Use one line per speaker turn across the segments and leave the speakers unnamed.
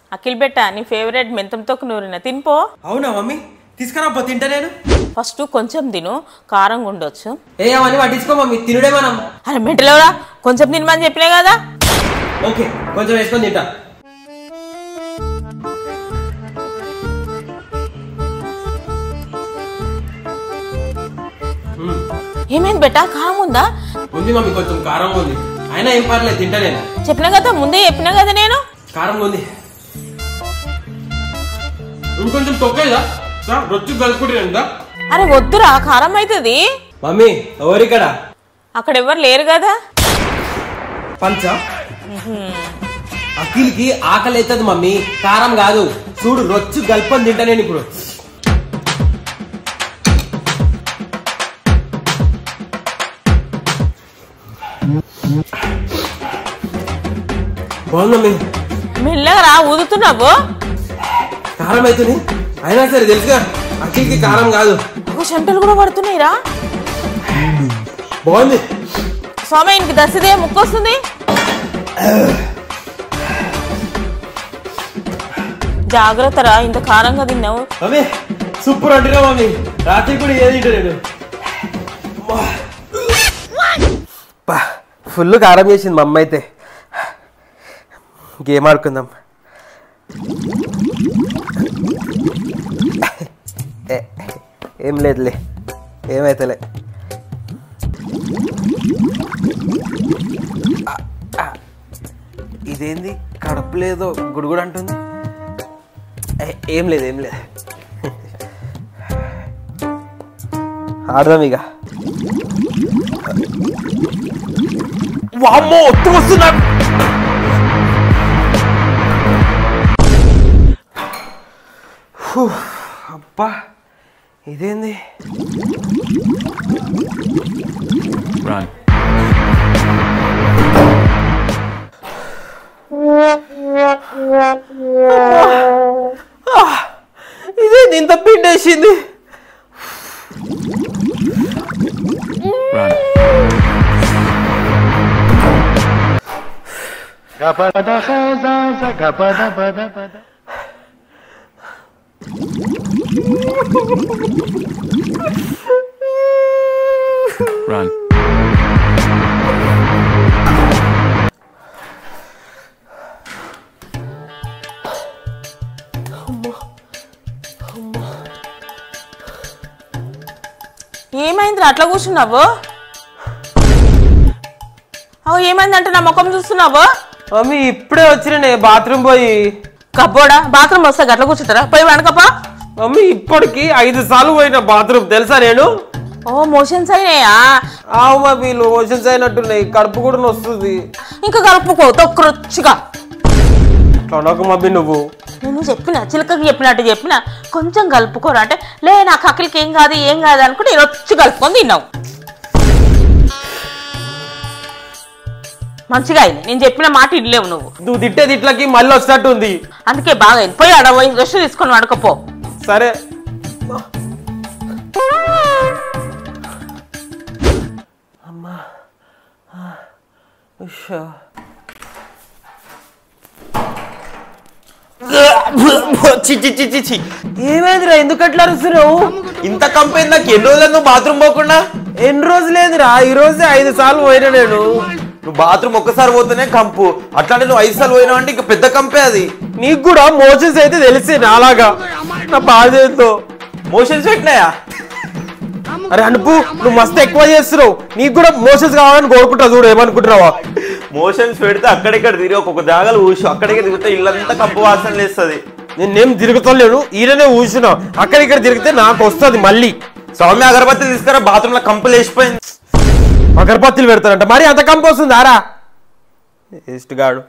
అఖిల్ బెట్ట నీ ఫేవరెట్ మెంతంతో నూరిన తినిపో
అవునా మమ్మీ తీసుకురా తింటా నేను
ఫస్ట్ కొంచెం తిను కారంగా ఉండొచ్చు
ఏ అవన్నీ పట్టించుకో మమ్మీ తినుడే మనం
అరే మెంటలోరా కొంచెం తినమని చెప్పినా కదా
ఓకే కొంచెం వేసుకొని తింటా మ్మ్.
ఏమైంది బెట్ట కారం ఉందా
ఉంది మమ్మీ కొంచెం కారం ఉంది అయినా ఏం పర్లేదు తింటా నేను
చెప్పినా కదా ముందే చెప్పినా కదా నేను
కారం ఉంది ఇంకొంచెం తొక్కేదా రొచ్చు కలుపుకుంటా
అరే వద్దురా కారం అవుతుంది
మమ్మీ ఎవరిక్కడ
అక్కడ ఎవరు లేరు కదా
పంచ అఖిల్కి ఆకలి అవుతుంది మమ్మీ కారం కాదు చూడు రొచ్చు గల్పని తింటా నేను ఇప్పుడు బాగుంది మమ్మీ
మెల్లగా రా ఊదుతున్నావు
కారం అవుతుంది అయినా సరే తెలుసుగా అఖిల్కి కారం కాదు
ఒక చెంటలు కూడా పడుతున్నాయిరా
బాగుంది
స్వామి ఇంక దశదే ముక్కు వస్తుంది జాగ్రత్త రా ఇంత కారంగా తిన్నావు
మమ్మీ సూపర్ అంటున్నా మమ్మీ రాత్రి కూడా ఏది తింటా నేను ఫుల్ కారం చేసింది మా అమ్మ అయితే గేమ్ ఆడుకుందాం ఏ- ఏం లేదులే ఏమైతేలే ఆ, ఆ. ఇదేంది కడుపు లేదో గుడుగుడు అంటుంది ఏ- ఏం లేదు ఏం లేదు ఆడదాం ఇక వామ్మో ఒత్తు వస్తున్నాడు హూ, అబ్బా ఇదేంది
Run.
ఇదేంది ఇంత పిండేసింది
Run. Run.
ఏమైంది అట్లా కూర్చున్నావు అవు ఏమైందంటే నా ముఖం చూస్తున్నావు
మమ్మీ ఇప్పుడే వచ్చిన బాత్రూమ్ పోయి
కబ్బోడా బాత్రూమ్ వస్తా గట్ల కూర్చుంటారా పోయి వెనకపా
మమ్మీ ఇప్పటికి ఐదు సార్లు పోయిన బాత్రూమ్ తెలుసా నేను
ఓ మోషన్స్ అయినాయా
ఆవు మమ్మీ మోషన్స్ అయినట్టున్నాయి కడుపు కూడా వస్తుంది
ఇంకా కలుపుకో తొక్కరొచ్చుగా
తొడక మమ్మీ నువ్వు
నేను చెప్పిన చిలకకి చెప్పినట్టు చెప్పిన కొంచెం కలుపుకోరా అంటే లే నాకు అక్కడికి ఏం కాదు ఏం కాదు అనుకుంటే నేను వచ్చి కలుపుకొని తిన్నావు మంచిగా అయింది నేను చెప్పిన మాట ఇల్లేవు నువ్వు
నువ్వు తిట్టే తిట్లకి మళ్ళీ వచ్చినట్టు ఉంది
అందుకే బాగా అయింది పోయి ఆడ పోయి రెస్ట్ తీసుకొని పడుకోపో
సరే అమ్మా ఉషా
చి చి చి చి చి
ఏమైందిరా ఎందుకు అట్లా అరుస్తున్నావు
ఇంత కంపెనీ నాకు ఎన్ని రోజులు నువ్వు బాత్రూమ్ పోకుండా
ఎన్ని రోజులేదురా ఈ రోజే ఐదు సార్లు పోయినా నేను
నువ్వు బాత్రూమ్ ఒక్కసారి పోతేనే కంపు అట్లాంటి నువ్వు ఐదు సార్లు పోయినావు అంటే ఇంకా పెద్ద కంపే అది
నీకు కూడా మోషన్స్ అయితే తెలిసే నాలాగా నా బాధ ఏందో
మోషన్స్ పెట్టినాయా
అరే అనుపు నువ్వు మస్తు ఎక్కువ చేస్తున్నావు నీకు కూడా మోషన్స్ కావాలని కోరుకుంటావు చూడు ఏమనుకుంటున్నావా
మోషన్స్ పెడితే అక్కడిక్కడ తిరిగి ఒక్కొక్క జాగాలు ఊసి అక్కడికి తిరిగితే ఇల్లంతా కంపు వాసన లేస్తుంది
నేనేం తిరుగుతలేను ఈయననే ఊసినా అక్కడ ఇక్కడ తిరిగితే నాకు వస్తుంది మళ్ళీ
సౌమ్య అగరబత్తి తీసుకురా బాత్రూమ్ లో కంపు లేచిపోయింది
అగరబత్తులు పెడతారంట మరి అంత కంపు వస్తుంది ఆరా వేస్ట్ గాడు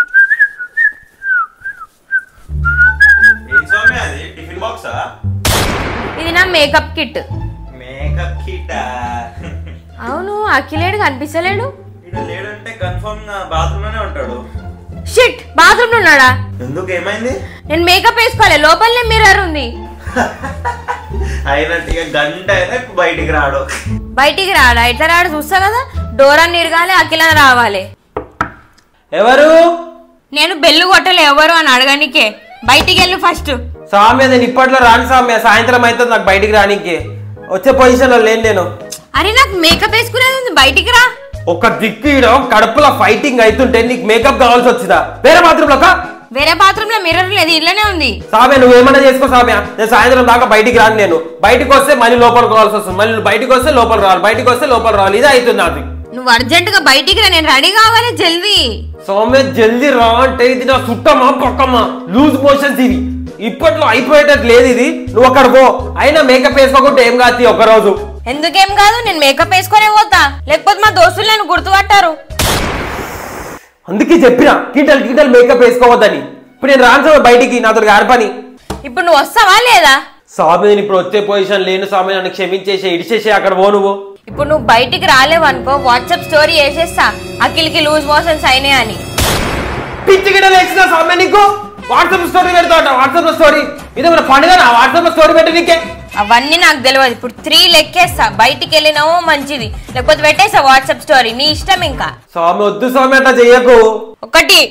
టిఫిన్ బాక్సా
ఇది నా మేకప్ కిట్
మేకప్ కిట్
అవును అఖిలేడు కనిపించలేడు
ఇక్కడ లేడంటే కన్ఫర్మ్ గా బాత్రూమ్ లోనే ఉంటాడు
షిట్ బాత్రూమ్ ఉన్నాడా
ఎందుకు ఏమైంది
నేను మేకప్ వేసుకోలే లోపలనే మిర్రర్ ఉంది
అయినట్టు ఇక గంట అయినా బయటికి రాడు
బయటికి రాడా ఎట్లా రాడు చూస్తా కదా డోరా నిరగాలి అఖిల రావాలి
ఎవరు
నేను బెల్లు కొట్టలే ఎవరు అని అడగనికే బయటికి వెళ్ళు ఫస్ట్
సామ్య నేను ఇప్పట్లో రాను సామ్య సాయంత్రం అయితే నాకు బయటికి రానికి వచ్చే పొజిషన్లో లేను నేను
అరే నాకు మేకప్ వేసుకునేది ఉంది బయటికి రా
ఒక దిక్కు ఈడ కడుపులో ఫైటింగ్ అవుతుంటే నీకు మేకప్ కావాల్సి వచ్చిందా వేరే బాత్రూంలో కా
వేరే బాత్రూమ్ లో మిర్రర్ లేదు ఇళ్ళనే ఉంది
సామ్య నువ్వు ఏమన్నా చేసుకో సామ్య నేను సాయంత్రం దాకా బయటికి రాను నేను బయటికి వస్తే మళ్ళీ లోపలికి రావాల్సి వస్తుంది మళ్ళీ నువ్వు బయటికి వస్తే లోపల రావాలి బయటికి వస్తే లోపల రావాలి ఇదే అవుతుంది అది
నువ్వు అర్జెంట్ గా బయటికి రా నేను రెడీ కావాలి జల్దీ
సౌమ్య జల్దీ రా అంటే ఇది నా చుట్టమా పక్కమా లూజ్ మోషన్స్ ఇది ఇప్పట్లో అయిపోయేటట్టు లేదు ఇది నువ్వు అక్కడ పో అయినా మేకప్ వేసుకోకుంటే ఏం కాదు ఒక రోజు
ఎందుకేం కాదు నేను మేకప్ వేసుకొనే పోతా లేకపోతే మా దోస్తులు నన్ను గుర్తుపట్టారు
అందుకే చెప్పిన కింటల్ కింటల్ మేకప్ వేసుకోవద్దని ఇప్పుడు నేను రాను సామె బయటికి నాతో గారి పని
ఇప్పుడు నువ్వు వస్తావా లేదా
స్వామి నేను ఇప్పుడు వచ్చే పొజిషన్ లేను స్వామి నన్ను క్షమించేసి ఇడిచేసి అక్కడ పో నువ్వు
ఇప్పుడు నువ్వు బయటికి రాలేవు అనుకో వాట్సాప్ స్టోరీ వేసేస్తా అఖిల్కి లూజ్ మోషన్స్ అయినాయి అని
పిచ్చి గిడ లేచిన స్వామి నీకు వాట్సాప్ స్టోరీ పెడతాట వాట్సాప్ స్టోరీ ఇది మన పండుగ నా వాట్సాప్ స్టోరీ పెట్టి నీకే
అవన్నీ నాకు తెలియదు ఇప్పుడు త్రీ లెక్కేస్తా బయటికి వెళ్ళినావో మంచిది లేకపోతే పెట్టేస్తా వాట్సాప్ స్టోరీ నీ ఇష్టం ఇంకా
స్వామి వద్దు స్వామి అట్లా చెయ్యకు
ఒకటి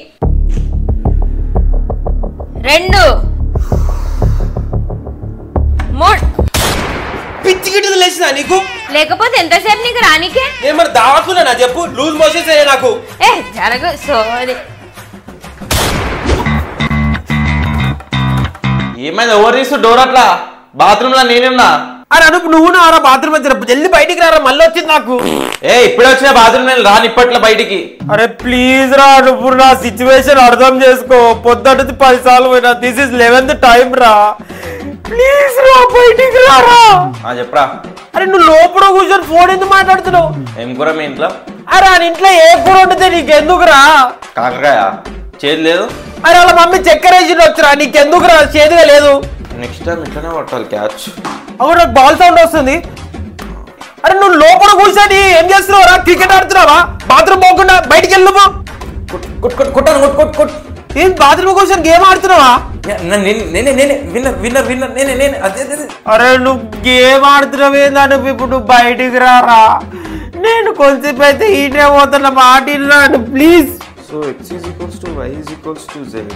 రెండు మూడు
పిచ్చి గిడ్డ లేచిన నీకు
లేకపోతే ఎంతసేపు నీకు రానికే
నేను మరి దావతున్నా చెప్పు లూజ్ మోషన్స్ అయ్యా నాకు
ఏ జరగ సోది
ఏమైంది ఎవరు తీసు డోర్ అట్లా బాత్రూమ్ లో నేనేమన్నా
అరే అనుపు నువ్వు నా బాత్రూమ్ వచ్చిన జల్ది బయటికి రారా మళ్ళీ వచ్చింది నాకు
ఏ ఇప్పుడే వచ్చిన బాత్రూమ్ నేను రాని ఇప్పట్లో బయటికి
అరే ప్లీజ్ రా నువ్వు నా సిచ్యువేషన్ అర్థం చేసుకో పొద్దుటి పది సార్లు పోయినా దిస్ ఇస్ లెవెన్త్ టైం రా ప్లీజ్ రా బయటికి రారా
ఆ చెప్పరా
అరే నువ్వు లోపల కూర్చొని ఫోన్ ఎందుకు మాట్లాడుతున్నావు
ఏం కూర మీ ఇంట్లో
అరే ఆ ఇంట్లో ఏ కూర ఉంటుంది నీకెందుకురా
కాకరకాయ చేదు లేదు
అరే వాళ్ళ మమ్మీ చక్కెర వేసి వచ్చురా నీకెందుకురా చేదుగా లేదు
నెక్స్ట్ టైం ఇట్లనే కొట్టాలి క్యాచ్
అవును నాకు బాల్ సౌండ్ వస్తుంది అరే నువ్వు లోపల కూర్చొని ఏం చేస్తున్నావు రా క్రికెట్ ఆడుతున్నావా బాత్రూమ్ పోకుండా బయటికి వెళ్ళి నువ్వు
కుట్ కుట్ కుట్టాను కుట్ కుట్ కుట్
ఏం బాత్రూమ్ కూర్చొని గేమ్ ఆడుతున్నావా
నేనే నేనే నేనే విన్నర్ విన్నర్ విన్నర్ నేనే నేనే అదే అదే అదే.
అరే నువ్వు గేమ్ ఆడుతున్నావు ఏందని ఇప్పుడు నువ్వు బయటికి రారా నేను కొంచెంసేపు అయితే ఈటే పోతున్నా మాట రాను please
so x is equals to y is equals to z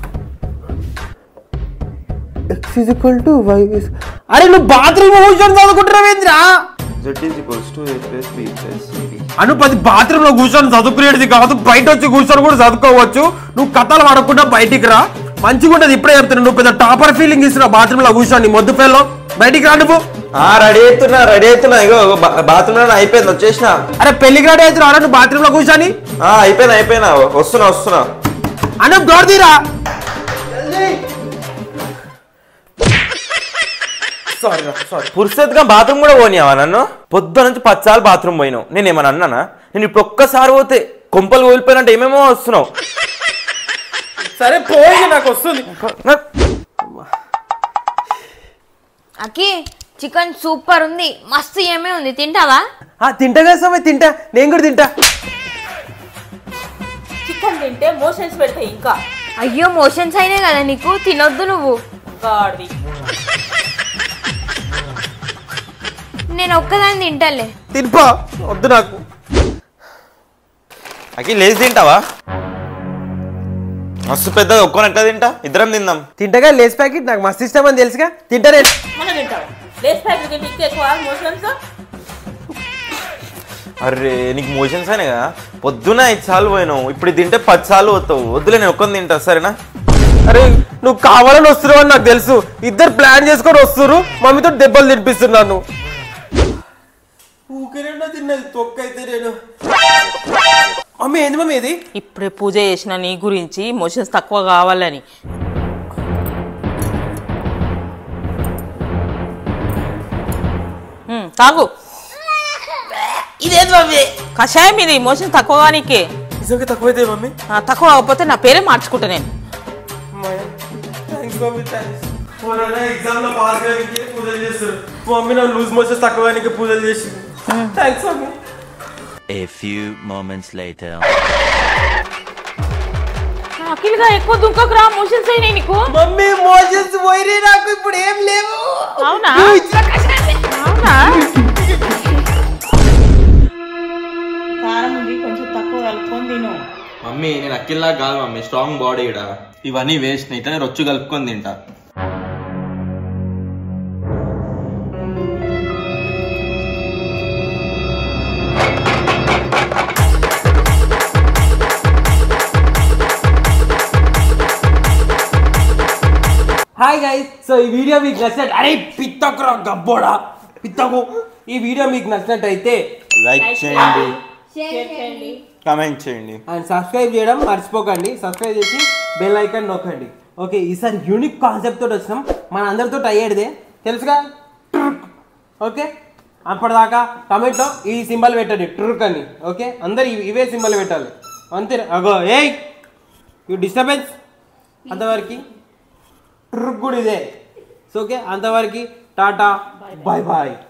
x is equal to y అరే నువ్వు బాత్రూమ్ కూర్చొని చదువుకుంటున్నావు ఏంద్రా
z is equals to a plus b plus b
అను పది బాత్రూమ్ లో కూర్చొని చదువుకునేది కాదు బయట వచ్చి కూర్చొని కూడా చదువుకోవచ్చు నువ్వు కథలు పడకుండా బయటికి రా మంచిగా ఉంటుంది ఇప్పుడే చెప్తున్నా నువ్వు పెద్ద టాపర్ ఫీలింగ్ ఇస్తున్నావు బాత్రూమ్ లో కూర్చొని మొద్దు పేర్లో బయటికి రా నువ్వు
ఆ రెడీ అవుతున్నా రెడీ అవుతున్నా ఇగో బాత్రూమ్ లో అయిపోయింది వచ్చేసిన
అరే పెళ్లికి రెడీ అవుతున్నావు నువ్వు బాత్రూమ్ లో కూర్చొని
ఆ అయిపోయింది అయిపోయినా వస్తున్నా వస్తున్నా
అను డోర్ తీరా సారీ సారీ
పురుషత్గా బాత్రూమ్ కూడా పోనియావా నన్ను పొద్దు నుంచి పచ్చాలు బాత్రూమ్ పోయినావు నేను ఏమన్నా అన్నానా నేను ఇప్పుడు ఒక్కసారి పోతే కొంపలు కోల్పోయినట్టు ఏమేమో వస్తున్నావు
సరే పోయి నాకు వస్తుంది
నా-
అకి చికెన్ సూపర్ ఉంది మస్తు ఏమే ఉంది తింటావా
ఆ, తింటా కదా సమయ తింటా నేను కూడా తింటా
చికెన్ తింటే మోషన్స్ పెడతాయి ఇంకా
అయ్యో మోషన్స్ అయినాయి కదా నీకు తినొద్దు నువ్వు
గాడిది
నేను ఒక్కదాన్ని తింటాలే
తినిపా వద్దు నాకు
అకి లేచి తింటావా మస్తు పెద్దగా ఒక్కొని ఎట్లా తింటా ఇద్దరం తిందాం
తింటగా లేస్ ప్యాకెట్ నాకు మస్తు ఇష్టం అని తెలుసుగా తింటా నేను
మనం తింటావా లేస్ ప్యాకెట్ తింటే ఇంకా ఎక్కువ మోషన్స్
అరే నీకు మోషన్స్ అయినా కదా పొద్దున ఐదు సార్లు పోయినావు ఇప్పుడు తింటే పది సార్లు పోతావు వద్దులే నేను ఒక్కొని తింటా సరేనా
అరే నువ్వు కావాలని వస్తున్నావు అని నాకు తెలుసు ఇద్దరు ప్లాన్ చేసుకొని వస్తున్నారు మమ్మీతో దెబ్బలు తినిపిస్తున్నాను ఊకేనా తిన్నది తొక్క అయితే నేను మమ్మీ ఏంది మమ్మీ ఇది
ఇప్పుడే పూజ చేసిన నీ గురించి మోషన్స్ తక్కువ కావాలని ఉమ్, తాగు
ఇదేంది మమ్మీ
కషాయం ఇది మోషన్ తక్కువ కానీకే
నిజంగా తక్కువైతే మమ్మీ
ఆ, తక్కువ కాకపోతే నా పేరే మార్చుకుంటా నేను
థ్యాంక్స్ మమ్మీ థ్యాంక్స్ ఎగ్జామ్ లో పాస్ కానికి పూజలు చేస్తారు మమ్మీ నా లూజ్ మోషన్స్ తక్కువ కానికి పూజలు చేసింది thanks mummy
A few moments later.
అఖిల్గా ఎక్కువ దుంకకురా మోషన్స్ అయినాయి నీకు
మమ్మీ మోషన్స్ పోయినాయి నాకు ఇప్పుడు ఏం లేవు
అవునా
నువ్వు ఇచ్చిన కషాయమే.
అవునా కారం ఉంది కొంచెం తక్కువ కలుపుకొని తిను
మమ్మీ నేను అక్కిల్లా కాదు మమ్మీ స్ట్రాంగ్ బాడీ ఇడ ఇవన్నీ వేస్ట్ ఇట్లనే రొచ్చు కలుపుకొని తింటా
హాయ్ గైస్ సో ఈ వీడియో మీకు నచ్చినట్టు అరే పిత్తకురా గబ్బోడా పిత్తకు ఈ వీడియో మీకు నచ్చినట్టయితే
లైక్ చేయండి కమెంట్ చేయండి
అండ్ సబ్స్క్రైబ్ చేయడం మర్చిపోకండి సబ్స్క్రైబ్ చేసి బెల్ ఐకాన్ నొక్కండి ఓకే ఈసారి యూనిక్ కాన్సెప్ట్ తోటి వచ్చినాం మన అందరితో అయ్యేదే తెలుసుగా ట్రుక్. ఓకే అప్పటిదాకా కమెంట్లో ఈ సింబల్ పెట్టండి ట్రుక్ అని ఓకే అందరు ఇవి- ఇవే సింబల్ పెట్టాలి అంతే అగో ఏయ్ యూ డిస్టర్బెన్స్ అంతవరకు ట్రుక్ కూడా ఇదే సో ఓకే అంతవరకు టాటా బాయ్ బాయ్